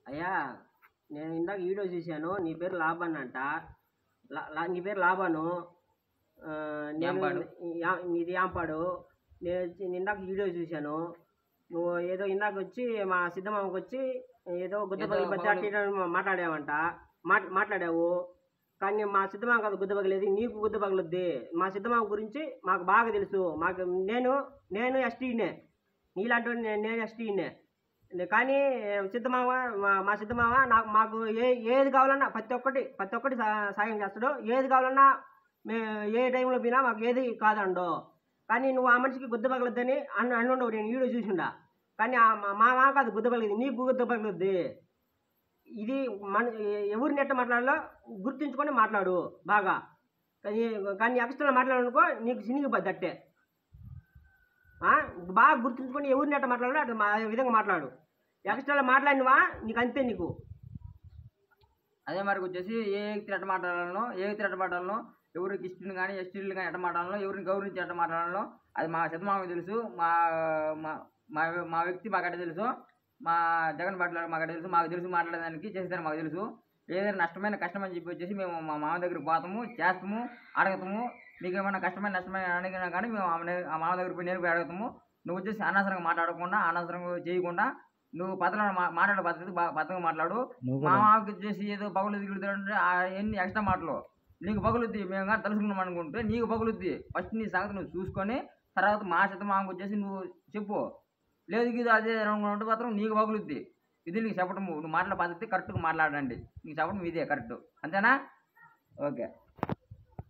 అయ్యా నేను ఇందాక వీడియో చూశాను నీ పేరు లాభన్ అంట లా- లా- నీ పేరు లాభాను ఆ, నేను యాంపాడు. యా- నీది యాంపాడు నేను వచ్చి- నేను ఇందాక వీడియో చూశాను నువ్వు ఏదో ఇందాక వచ్చి మా సిద్ధమామకి వచ్చి ఏదో గుద్దపల్లి ఏదో బట్టి అట్టి ఇటు మాట్లాడావంట మాట్ మాట్లాడావు కానీ మా సిద్ధమామ కాదు గుద్ద పగలేదు నీకు గుద్ద పగలుద్ది మా సిద్ధమామ గురించి మాకు బాగా తెలుసు మాకు నేను నేను ఎస్టీనే నీలాంటి వాడిని నేను నేను ఎస్టీనే కానీ సిద్ధమామ మా- మా సిద్ధమామ నాకు మాకు ఏ ఏది కావాలన్నా ప్రతి ఒక్కటి ప్రతి ఒక్కటి సా- సాయం చేస్తాడు ఏది కావాలన్నా మే ఏ టైంలో పోయినా మాకు ఏది కాదండో కానీ నువ్వు ఆ మనిషికి గుద్ద పగలొద్దని అన్న అన్నుండవు నేను వీడియో చూసిండా కానీ ఆ మా మా మామ కాదు గుద్ద పగలదు నీకు గుద్ద పగలొద్ది ఇది మన ఎవరిని ఎట్ట మాట్లాడాలో గుర్తుంచుకొని మాట్లాడు బాగా కానీ కానీ ఎక్స్ట్రా మాట్లాడాలనుకో నీకు సినిగిపోద్ది అట్టే ఆ? బాగా గుర్తుంచుకొని ఎవరిని ఎట్ట మాట్లాడాలో అట్లా మా ఆ విధంగా మాట్లాడు ఎక్స్ట్రా మాట్లాడినవా నీకు అంతే నీకు అదే మరి వచ్చేసి ఏ వ్యక్తి ఎట్ట మాట్లాడాలనో ఏ వ్యక్తి ఎట్ట మాట్లాడాలనో ఎవరికి ఇష్టం కానీ ఎస్టీలు కానీ ఎట్ట మాట్లాడాలనో ఎవరిని గౌరవించి ఎట్ట మాట్లాడాలనో అది మా సిద్ధమామకి తెలుసు మా మా మా- మా వ్యక్తి మాకు అట్ట తెలుసు మా జగన్ పట్ల మాకు అట్ట తెలుసు మాకు తెలుసు మాట్లాడడానికి చేసేదాన్ని మాకు తెలుసు ఏదైనా నష్టమైన కష్టం అని చెప్పి వచ్చేసి మేము మా మామ దగ్గరికి పోతాము చేస్తాము అడగతాము మీకు ఏమైనా కష్టమైన నష్టమైన అడిగినా కానీ మేము ఆమె దగ్గర- ఆ మామ దగ్గరికి పోయి నేరుగా అడుగుతాము నువ్వు వచ్చేసి అనవసరంగా మాట్లాడకుండా అనవసరంగా చేయకుండా నువ్వు పద్ధతిలో మా- మాట్లాడే పద్ధతి బాగా పద్ధతిగా మాట్లాడు మా మామకి వచ్చేసి ఏదో పగులు దిగులుతుంటే ఎన్ని ఎక్స్ట్రా మాటలు నీకు పగులుద్ది మేము కానీ తెలుసుకున్నాం అనుకుంటే నీకు పగులుద్ది ఫస్ట్ నీ సంగతి నువ్వు చూసుకొని తర్వాత మా చేత మామకు వచ్చేసి నువ్వు చెప్పు లేదు ఇది అదే అనుకుంటే మాత్రం నీకు పగులుద్ది ఇది నీకు చెప్పటము నువ్వు మాట్లాడే పద్ధతి కరెక్ట్గా మాట్లాడండి నీకు చెప్పడం ఇదే కరెక్ట్ అంతేనా ఓకే